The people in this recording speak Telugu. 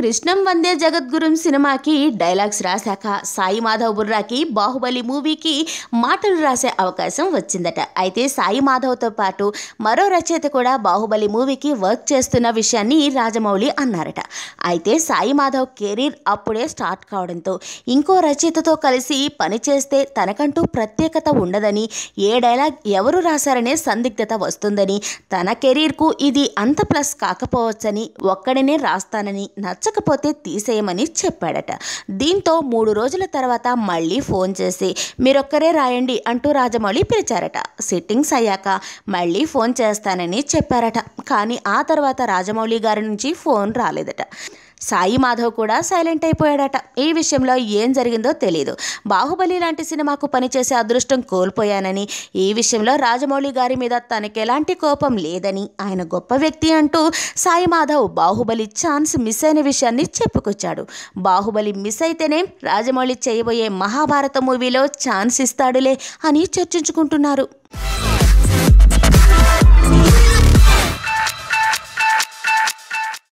కృష్ణం వందే జగద్గురుం సినిమాకి డైలాగ్స్ రాశాక సాయి మాధవ్ బుర్రాకి బాహుబలి మూవీకి మాటలు రాసే అవకాశం వచ్చిందట అయితే సాయి మాధవ్తో పాటు మరో రచయిత కూడా బాహుబలి మూవీకి వర్క్ చేస్తున్న విషయాన్ని రాజమౌళి అన్నారట అయితే సాయి మాధవ్ కెరీర్ అప్పుడే స్టార్ట్ కావడంతో ఇంకో రచయితతో కలిసి పనిచేస్తే తనకంటూ ప్రత్యేకత ఉండదని ఏ డైలాగ్ ఎవరు రాశారనే సందిగ్ధత వస్తుందని తన కెరీర్కు ఇది అంత ప్లస్ కాకపోవచ్చని ఒక్కడనే రాస్తానని నచ్చకపోతే తీసేయమని చెప్పాడట దీంతో మూడు రోజుల తర్వాత మళ్ళీ ఫోన్ చేసి మీరొక్కరే రాయండి అంటూ రాజమౌళి పిలిచారట సిట్టింగ్స్ అయ్యాక మళ్ళీ ఫోన్ చేస్తానని చెప్పారట కానీ ఆ తర్వాత రాజమౌళి గారి నుంచి ఫోన్ రాలేదట సాయి మాధవ్ కూడా సైలెంట్ అయిపోయాడట ఈ విషయంలో ఏం జరిగిందో తెలియదు బాహుబలి లాంటి సినిమాకు పనిచేసే అదృష్టం కోల్పోయానని ఈ విషయంలో రాజమౌళి గారి మీద తనకి ఎలాంటి కోపం లేదని ఆయన గొప్ప వ్యక్తి అంటూ సాయి మాధవ్ బాహుబలి ఛాన్స్ మిస్ అయిన విషయాన్ని చెప్పుకొచ్చాడు బాహుబలి మిస్ అయితేనే రాజమౌళి చేయబోయే మహాభారత మూవీలో ఛాన్స్ ఇస్తాడులే అని చర్చించుకుంటున్నారు